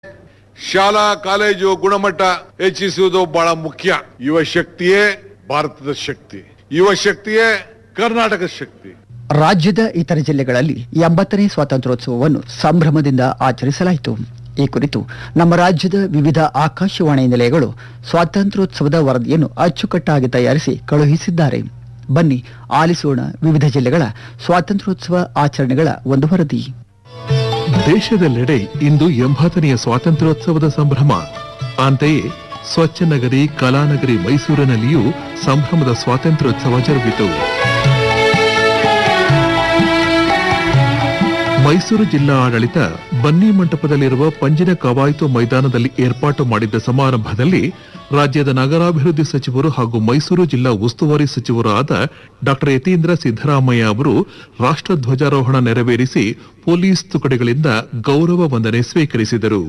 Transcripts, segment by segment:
ಶಾಲಾ ಕಾಲೇಜು ಗುಣಮಟ್ಟ ಹೆಚ್ಚಿಸುವುದು ಬಹಳ ಮುಖ್ಯ ಯುವ ಶಕ್ತಿಯೇ ಭಾರತದ ಶಕ್ತಿ ಯುವ ಶಕ್ತಿಯೇ ಕರ್ನಾಟಕದ ಶಕ್ತಿ ರಾಜ್ಯದ ಇತರ ಜಿಲ್ಲೆಗಳಲ್ಲಿ ಎಂಬತ್ತನೇ ಸ್ವಾತಂತ್ರ್ಯೋತ್ಸವವನ್ನು ಸಂಭ್ರಮದಿಂದ ಆಚರಿಸಲಾಯಿತು ಈ ಕುರಿತು ನಮ್ಮ ರಾಜ್ಯದ ವಿವಿಧ ಆಕಾಶವಾಣಿ ನಿಲಯಗಳು ಸ್ವಾತಂತ್ರ್ಯೋತ್ಸವದ ವರದಿಯನ್ನು ಅಚ್ಚುಕಟ್ಟಾಗಿ ತಯಾರಿಸಿ ಕಳುಹಿಸಿದ್ದಾರೆ ಬನ್ನಿ ಆಲಿಸೋಣ ವಿವಿಧ ಜಿಲ್ಲೆಗಳ ಸ್ವಾತಂತ್ರ್ಯೋತ್ಸವ ಆಚರಣೆಗಳ ಒಂದು ವರದಿ ದೇಶದೆಲ್ಲೆಡೆ ಇಂದು ಎಂಬತ್ತನೆಯ ಸ್ವಾತಂತ್ರ್ಯೋತ್ಸವದ ಸಂಭ್ರಮ ಅಂತೆಯೇ ಸ್ವಚ್ಛ ನಗರಿ ಕಲಾನಗರಿ ಮೈಸೂರಿನಲ್ಲಿಯೂ ಸಂಭ್ರಮದ ಸ್ವಾತಂತ್ರ್ಯೋತ್ಸವ ಜರುಗಿತು ಮೈಸೂರು ಜಿಲ್ಲಾ ಆಡಳಿತ ಬನ್ನಿ ಮಂಟಪದಲ್ಲಿರುವ ಪಂಜಿನ ಕವಾಯತು ಮೈದಾನದಲ್ಲಿ ಏರ್ಪಾಟು ಮಾಡಿದ್ದ ಸಮಾರಂಭದಲ್ಲಿ ರಾಜ್ಯದ ನಗರಾಭಿವೃದ್ಧಿ ಸಚಿವರು ಹಾಗೂ ಮೈಸೂರು ಜಿಲ್ಲಾ ಉಸ್ತುವಾರಿ ಸಚಿವರೂ ಆದ ಡಾಕ್ಟರ್ ಯತೀಂದ್ರ ಸಿದ್ದರಾಮಯ್ಯ ಅವರು ರಾಷ್ಟ್ರ ಧ್ವಜಾರೋಹಣ ನೆರವೇರಿಸಿ ಪೊಲೀಸ್ ತುಕಡಿಗಳಿಂದ ಗೌರವ ವಂದನೆ ಸ್ವೀಕರಿಸಿದರು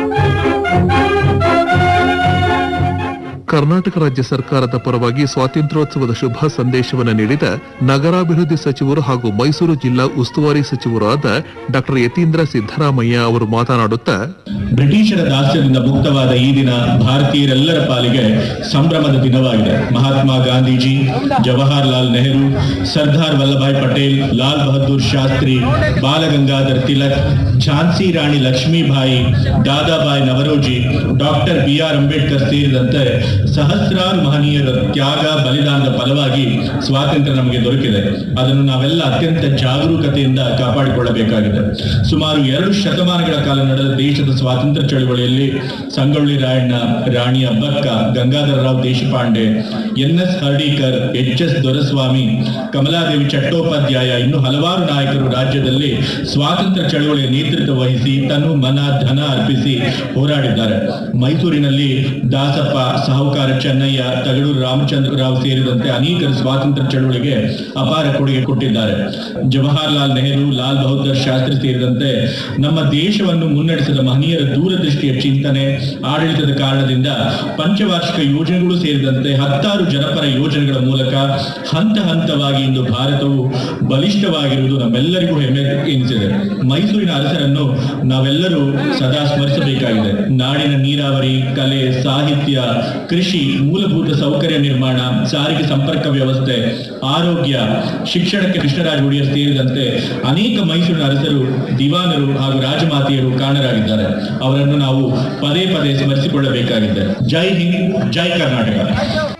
ಕರ್ನಾಟಕ ರಾಜ್ಯ ಸರ್ಕಾರದ ಪರವಾಗಿ ಸ್ವಾತಂತ್ರ್ಯೋತ್ಸವದ ಶುಭ ಸಂದೇಶವನ್ನು ನೀಡಿದ ನಗರಾಭಿವೃದ್ಧಿ ಸಚಿವರು ಹಾಗೂ ಮೈಸೂರು ಜಿಲ್ಲಾ ಉಸ್ತುವಾರಿ ಸಚಿವರಾದ ಡಾಕ್ಟರ್ ಯತೀಂದ್ರ ಸಿದ್ದರಾಮಯ್ಯ ಅವರು ಮಾತನಾಡುತ್ತಾ ಬ್ರಿಟಿಷರ ದಾಸ್ಯದಿಂದ ಮುಕ್ತವಾದ ಈ ದಿನ ಭಾರತೀಯರೆಲ್ಲರ ಪಾಲಿಗೆ ಸಂಭ್ರಮದ ದಿನವಾಗಿದೆ Mahatma Gandhiji Jawaharlal Nehru Sardar Vallabhbhai Patel Lal Bahadur Shastri Balagangadhar Tilak Jhansi Rani Lakshmibai Dadabhai Naoroji doctor B R Ambedkar ಸೇರಿದಂತೆ ಸಹಸ್ರಾರು ಮಹನೀಯರ ತ್ಯಾಗ ಬಲಿದಾನದ ಫಲವಾಗಿ ಸ್ವಾತಂತ್ರ್ಯ ನಮಗೆ ದೊರಕಿದೆ ಅದನ್ನು ನಾವೆಲ್ಲ ಅತ್ಯಂತ ಜಾಗರೂಕತೆಯಿಂದ ಕಾಪಾಡಿಕೊಳ್ಳಬೇಕಾಗಿದೆ ಸುಮಾರು ಎರಡು ಶತಮಾನಗಳ ಕಾಲ ನಡೆದ ದೇಶದ ಸ್ವಾತಂತ್ರ್ಯ ಚಳವಳಿಯಲ್ಲಿ Sangolli Rayanna Rani Abbakka Gangadhar Rao Deshpande N S Hardikar H S Doreswamy Kamaladevi Chattopadhyay ಇನ್ನು ಹಲವಾರು ನಾಯಕರು ರಾಜ್ಯದಲ್ಲಿ ಸ್ವಾತಂತ್ರ್ಯ ಚಳವಳಿಯ ನೇತೃತ್ವ ವಹಿಸಿ ತನು ಮನ ಧನ ಅರ್ಪಿಸಿ ಹೋರಾಡಿದ್ದಾರೆ ಮೈಸೂರಿನಲ್ಲಿ ದಾಸಪ್ಪ ಸಾಹುಕಾರ ಚೆನ್ನಯ್ಯ ತಗಡೂರು ರಾಮಚಂದ್ರ ರಾವ್ ಸೇರಿದಂತೆ ಅನೇಕರು ಸ್ವಾತಂತ್ರ್ಯ ಚಳವಳಿಗೆ ಅಪಾರ ಕೊಡುಗೆ ಕೊಟ್ಟಿದ್ದಾರೆ ಜವಾಹರ್ಲಾಲ್ ನೆಹರು ಲಾಲ್ ಬಹದ್ದೂರ್ ಶಾಸ್ತ್ರಿ ಸೇರಿದಂತೆ ನಮ್ಮ ದೇಶವನ್ನು ಮುನ್ನಡೆಸಿದ ಮಹನೀಯರ ದೂರದೃಷ್ಟಿಯ ಚಿಂತನೆ ಆಡಳಿತದ ಕಾರಣದಿಂದ ಪಂಚವಾರ್ಷಿಕ ಯೋಜನೆಗಳು ಸೇರಿದಂತೆ ಹತ್ತಾರು ಜನಪರ ಯೋಜನೆಗಳ ಮೂಲಕ ಹಂತ ಹಂತವಾಗಿ ಇಂದು ಭಾರತವು ಬಲಿಷ್ಠವಾಗಿರುವುದು ನಮ್ಮೆಲ್ಲರಿಗೂ ಹೆಮ್ಮೆ ಎನಿಸಿದೆ ಮೈಸೂರಿನ ಅರಸರನ್ನು ನಾವೆಲ್ಲರೂ ಸದಾ ಸ್ಮರಿಸಬೇಕಾಗಿದೆ ನಾಡಿನ ನೀರಾವರಿ ಕಲೆ ಸಾಹಿತ್ಯ ಕೃಷಿ ಮೂಲಭೂತ ಸೌಕರ್ಯ ನಿರ್ಮಾಣ ಸಾರಿಗೆ ಸಂಪರ್ಕ ವ್ಯವಸ್ಥೆ ಆರೋಗ್ಯ ಶಿಕ್ಷಣಕ್ಕೆ ಕೃಷ್ಣರಾಜ ಒಡೆಯರ್ ಸೇರಿದಂತೆ ಅನೇಕ ಮೈಸೂರಿನ ಅರಸರು ದಿವಾನರು ಹಾಗೂ ರಾಜಮಾತೆಯರು ಕಾರಣರಾಗಿದ್ದಾರೆ ಅವರನ್ನು ನಾವು ಪದೇ ಪದೇ ಸ್ಮರಿಸಿಕೊಳ್ಳಬೇಕಾಗಿದೆ ಜೈ ಹಿಂದ್ ಜೈ ಕರ್ನಾಟಕ